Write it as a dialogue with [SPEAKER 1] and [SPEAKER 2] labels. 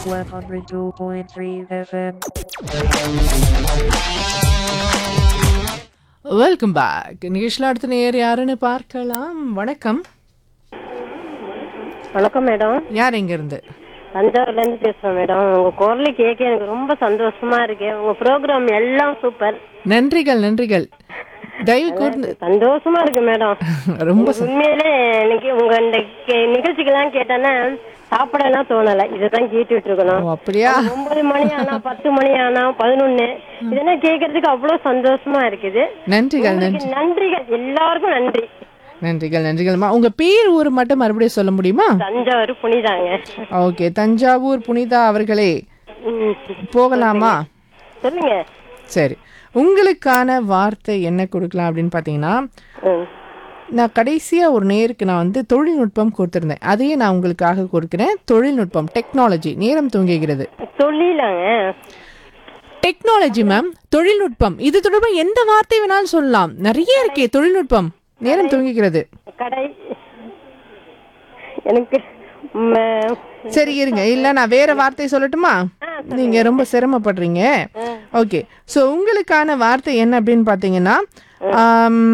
[SPEAKER 1] 102.3 FM.
[SPEAKER 2] Welcome back நிகழ்ச்சியில் அடுத்த நேர் யாருன்னு பார்க்கலாம் வணக்கம்
[SPEAKER 3] வணக்கம் மேடம்
[SPEAKER 2] யார் எங்க இருந்து
[SPEAKER 3] தஞ்சாவூர்ல இருந்து பேசுறேன் மேடம் உங்க குரலை கேட்க எனக்கு ரொம்ப சந்தோஷமா இருக்கு உங்க ப்ரோக்ராம் எல்லாம் சூப்பர்
[SPEAKER 2] நன்றிகள் நன்றிகள் தயவு கூர்ந்து
[SPEAKER 3] சந்தோஷமா இருக்கு மேடம்
[SPEAKER 2] ரொம்ப
[SPEAKER 3] எனக்கு உண்மையிலே எனக்கு உங்க இந்த கே- நிகழ்ச்சிக்கெல்லாம் கேட்டேன்னா சாப்பிடலாம் தோணல இதுதான் கேட்டுட்டு
[SPEAKER 2] ஓ,
[SPEAKER 3] இருக்கணும்
[SPEAKER 2] அப்படியா
[SPEAKER 3] ஒன்பது மணி ஆனா பத்து மணி ஆனா பதினொன்னு இதெல்லாம் கேட்கறதுக்கு அவ்வளவு சந்தோஷமா இருக்குது
[SPEAKER 2] நன்றிகள் நன்றி
[SPEAKER 3] உங்களுக்கு நன்றிகள் எல்லாருக்கும் நன்றி
[SPEAKER 2] நன்றிகள் நன்றிகள்மா உங்க பேர் ஊர் மட்டும் மறுபடியும் சொல்ல முடியுமா
[SPEAKER 3] தஞ்சாவூர் புனிதாங்க
[SPEAKER 2] ஓகே தஞ்சாவூர் புனிதா அவர்களே
[SPEAKER 3] ம்.
[SPEAKER 2] போகலாமா
[SPEAKER 3] சொல்லுங்க
[SPEAKER 2] சரி உங்களுக்கான வார்த்தை என்ன கொடுக்கலாம் அப்படின்னு பார்த்தீங்கன்னா
[SPEAKER 3] ம்.
[SPEAKER 2] நான் கடைசியாக ஒரு நேருக்கு நான் வந்து தொழில்நுட்பம் கொடுத்துருந்தேன் அதையே நான் உங்களுக்காக கொடுக்குறேன் தொழில்நுட்பம் டெக்னாலஜி நேரம் தூங்குகிறது
[SPEAKER 3] தொழிலாங்க
[SPEAKER 2] டெக்னாலஜி மேம் தொழில்நுட்பம் இது தொடர்பாக எந்த வார்த்தை வேணாலும் சொல்லலாம் நிறைய இருக்கே தொழில்நுட்பம் நேரம் தூங்குகிறது
[SPEAKER 3] கடை எனக்கு ம-
[SPEAKER 2] சரி இருங்க இல்ல நான் வேற வார்த்தை சொல்லட்டுமா நீங்க ரொம்ப சிரமப்படுறீங்க ஓகே ஸோ உங்களுக்கான வார்த்தை என்ன அப்படின்னு பார்த்தீங்கன்னா ஆம்,